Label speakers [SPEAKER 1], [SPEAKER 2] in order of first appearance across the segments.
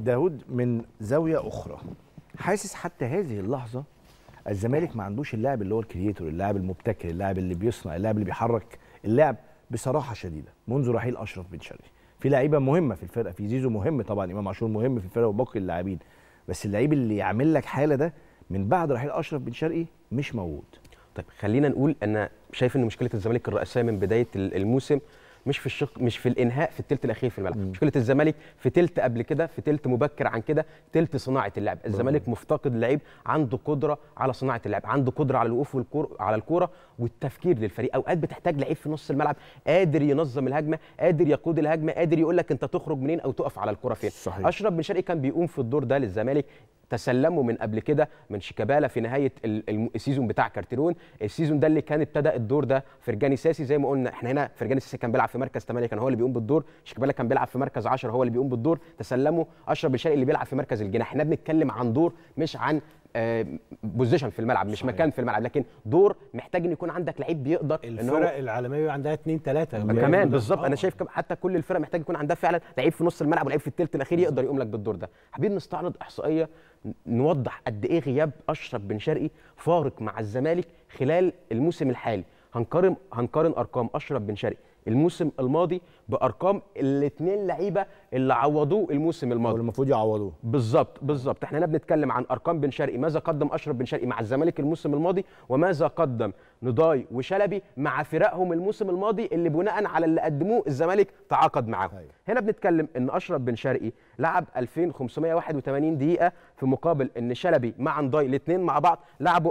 [SPEAKER 1] داود من زاويه اخرى حاسس حتى هذه اللحظه الزمالك ما عندوش اللاعب اللي هو الكرييتور اللاعب المبتكر اللاعب اللي بيصنع اللاعب اللي بيحرك اللعب بصراحه شديده منذ رحيل اشرف بن شرقي في لعيبه مهمه في الفرقه في زيزو مهم طبعا امام عاشور مهم في الفرقه وباقي اللاعبين بس اللعيب اللي يعمل لك حاله ده من بعد رحيل اشرف بن شرقي مش موجود
[SPEAKER 2] طيب خلينا نقول انا شايف ان مشكله الزمالك الرئيسيه من بدايه الموسم مش في الشق مش في الانهاء في الثلث الاخير في الملعب
[SPEAKER 1] مم.
[SPEAKER 2] مشكله الزمالك في ثلث قبل كده في ثلث مبكر عن كده ثلث صناعه اللعب الزمالك مفتقد لعيب عنده قدره على صناعه اللعب عنده قدره على الوقوف والكور على الكوره والتفكير للفريق اوقات بتحتاج لعيب في نص الملعب قادر ينظم الهجمه قادر يقود الهجمه قادر يقول لك انت تخرج منين او تقف على الكوره فين
[SPEAKER 1] صحيح.
[SPEAKER 2] اشرف بن شرقي كان بيقوم في الدور ده للزمالك تسلموا من قبل كده من شيكابالا في نهايه ال- الم- السيزون بتاع كارتيرون السيزون ده اللي كان ابتدى الدور ده فرجاني ساسي زي ما قلنا احنا هنا فرجاني ساسي كان بيلعب في مركز 8 كان هو اللي بيقوم بالدور شيكابالا كان بيلعب في مركز 10 هو اللي بيقوم بالدور تسلموا اشرف بن شرقي اللي بيلعب في مركز الجناح احنا بنتكلم عن دور مش عن بوزيشن في الملعب مش
[SPEAKER 1] صحيح.
[SPEAKER 2] مكان في الملعب لكن دور محتاج ان يكون عندك لعيب بيقدر ان هو
[SPEAKER 3] الفرق العالميه عندها اثنين ثلاثه
[SPEAKER 2] كمان بالظبط انا شايف كم- حتى كل الفرق محتاج يكون عندها فعلا لعيب في نص الملعب ولعيب في الثلث الاخير يقدر يقوم لك بالدور ده حابين نستعرض احصائيه ن- نوضح قد ايه غياب اشرف بن شرقي فارق مع الزمالك خلال الموسم الحالي هنقارن هنقارن ارقام اشرف بن شرقي الموسم الماضي بارقام الاثنين لعيبه اللي عوضوه الموسم
[SPEAKER 1] هو
[SPEAKER 2] الماضي
[SPEAKER 1] المفروض يعوضوه
[SPEAKER 2] بالظبط بالظبط احنا هنا بنتكلم عن ارقام بن شرقي ماذا قدم اشرف بن شرقي مع الزمالك الموسم الماضي وماذا قدم نضاي وشلبي مع فرقهم الموسم الماضي اللي بناء على اللي قدموه الزمالك تعاقد معاهم
[SPEAKER 1] أيوة.
[SPEAKER 2] هنا بنتكلم ان اشرف بن شرقي لعب 2581 دقيقه في مقابل ان شلبي مع نضاي الاثنين مع بعض لعبوا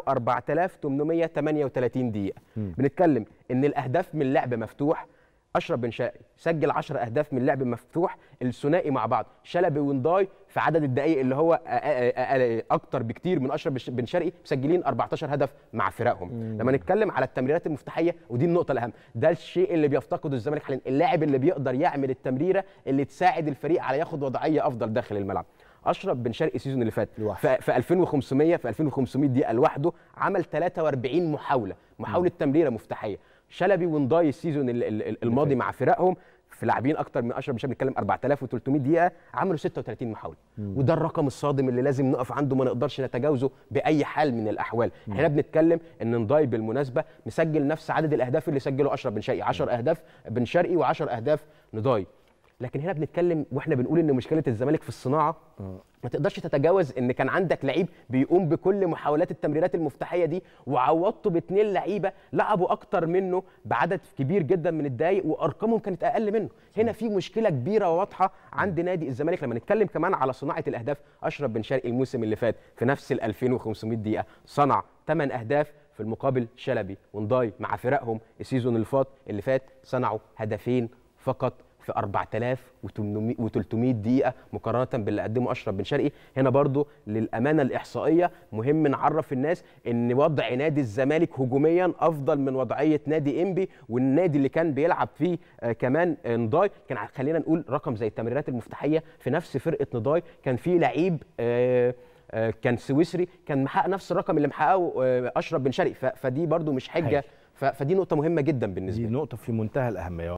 [SPEAKER 2] 4838 دقيقه بنتكلم ان الاهداف من لعب مفتوح اشرف بن شرقي سجل 10 اهداف من لعب مفتوح الثنائي مع بعض شلبي ونداي في عدد الدقائق اللي هو أ- أ- أ- اكتر بكتير من اشرف بن شرقي مسجلين 14 هدف مع فرقهم لما نتكلم على التمريرات المفتاحيه ودي النقطه الاهم ده الشيء اللي بيفتقده الزمالك حاليا اللاعب اللي بيقدر يعمل التمريره اللي تساعد الفريق على ياخد وضعيه افضل داخل الملعب اشرف بن شرقي السيزون اللي فات
[SPEAKER 1] لوحده.
[SPEAKER 2] في في 2500 في 2500 دقيقه لوحده عمل 43 محاوله محاوله تمريره مفتاحيه شلبي ونداي السيزون ال- ال- ال- الماضي مع فرقهم في لاعبين اكتر من اشرف بن شرقي بنتكلم 4300 دقيقه عملوا 36 محاوله وده الرقم الصادم اللي لازم نقف عنده ما نقدرش نتجاوزه باي حال من الاحوال احنا بنتكلم ان نداي بالمناسبه مسجل نفس عدد الاهداف اللي سجله اشرف بن شرقي 10 اهداف بن شرقي و10 اهداف نداي لكن هنا بنتكلم واحنا بنقول ان مشكله الزمالك في الصناعه ما تقدرش تتجاوز ان كان عندك لعيب بيقوم بكل محاولات التمريرات المفتاحيه دي وعوضته باثنين لعيبه لعبوا اكتر منه بعدد كبير جدا من الدقائق وارقامهم كانت اقل منه هنا في مشكله كبيره وواضحه عند نادي الزمالك لما نتكلم كمان على صناعه الاهداف اشرف بن شرقي الموسم اللي فات في نفس ال 2500 دقيقه صنع 8 اهداف في المقابل شلبي ونداي مع فرقهم السيزون اللي فات اللي فات صنعوا هدفين فقط في 4300 دقيقة مقارنة باللي قدمه أشرف بن شرقي هنا برضو للأمانة الإحصائية مهم نعرف الناس إن وضع نادي الزمالك هجوميا أفضل من وضعية نادي إنبي والنادي اللي كان بيلعب فيه آه كمان آه، نضاي كان ع- خلينا نقول رقم زي التمريرات المفتاحية في نفس فرقة نضاي كان فيه لعيب آه آه، كان سويسري كان محقق نفس الرقم اللي محققه آه، اشرف بن شرقي ف- فدي برضو مش حجه
[SPEAKER 1] حاجة.
[SPEAKER 2] ف- فدي نقطه مهمه جدا بالنسبه
[SPEAKER 1] دي
[SPEAKER 2] لي
[SPEAKER 1] نقطه في منتهى الاهميه